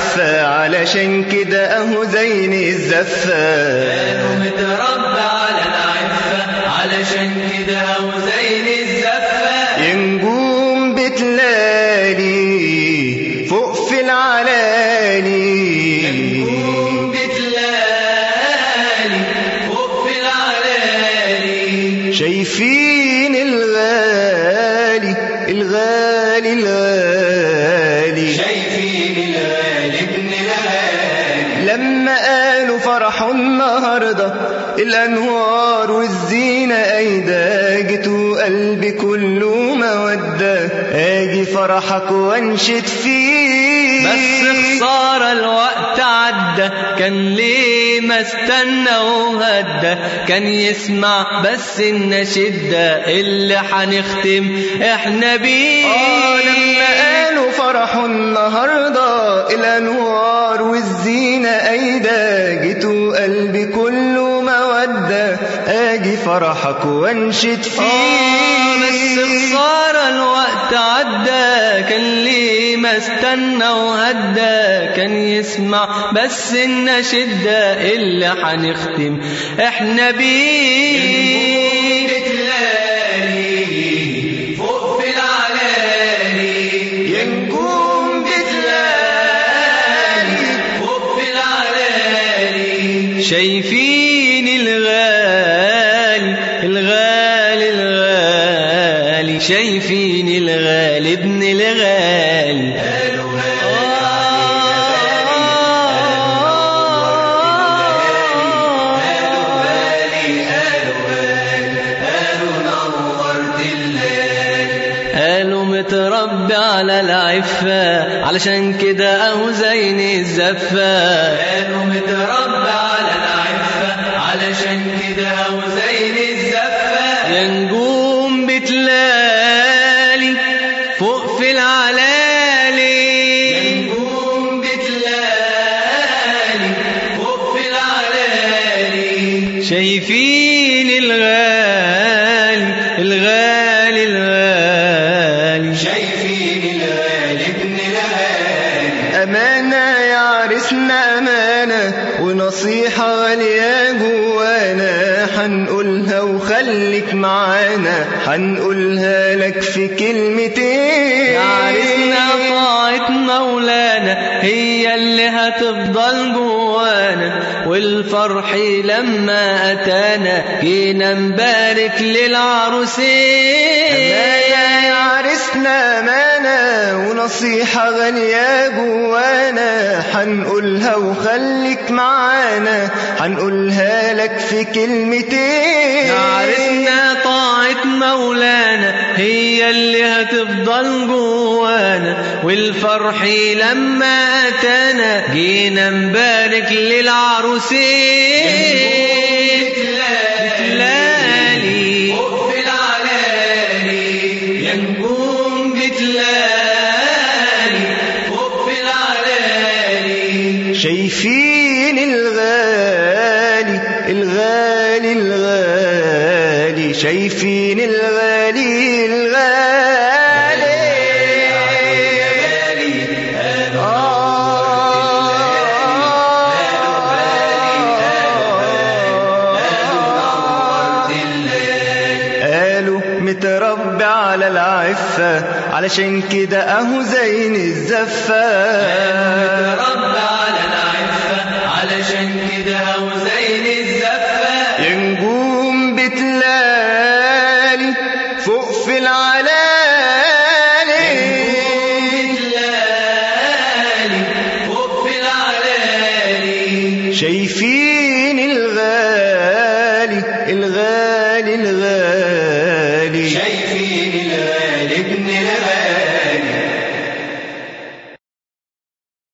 العفة علشان كده اهو زين الزفة كانوا متربى على العفة علشان كده هو زين الزفة يا نجوم بتلالي فوق في العلالي قوم بتلالي فوق في العلالي شايفين الغالي الغالي الغالي شايفين الغالي ابن الغالي لما قالوا فرحوا النهاردة الأنوار والزينة أيدا جيتوا قلبي كله مودة أجي فرحك وانشد فيه بس خسارة الوقت عدى كان ليه ما استنى وهدى كان يسمع بس النشدة اللي حنختم احنا بيه آه لما قالوا فرحوا النهاردة الأنوار والزينة أيدا جيتوا قلبي كله مودة أجي فرحك وانشد فيه آه بس خسارة الوقت عدى كان ليه ما استنى وهدى كان يسمع بس النشدة اللي حنختم احنا بيه فوق في العلالي يا نجوم بتلالي فوق في العلالي شايفين الغالي الغالي الغالي شايفين الغالي ابن الغالي قالوا متربي على العفة علشان كده اهو زين الزفة قالوا متربي على العفة علشان كده اهو زين الزفة يا نجوم بتلالي فوق في العلالي يا نجوم بتلالي فوق في العلالي شايفين الغالي الغالي الغالي شايفين الغالي ابن الغالي أمانة يا عرسنا أمانة ونصيحة غالية جوانا حنقولها وخليك معانا حنقولها لك في كلمتين يا عرسنا طاعة مولانا هي اللي هتفضل جوانا والفرح لما أتانا جينا نبارك للعروسين أمانة يا عرسنا أمانة ونصيحة غالية جوانا حنقولها وخليك معانا حنقولها لك في كلمتين يا عرسنا طاعة مولانا هي اللي هتفضل جوانا والفرح لما أتانا جينا نبارك للعروسين بتلالي فوق في العلالي يا نجوم بتلالي فوق في العلالي شايفين الغالي الغالي الغالي شايفين الغالي الغالي قالوا متربي على العفة علشان كده اهو زين الزفة رب على العفة علشان كده هو زين الزفة يا نجوم بتلالي فوق في العلالي بتلالي فوق في العلالي شايفين الغالي الغالي الغالي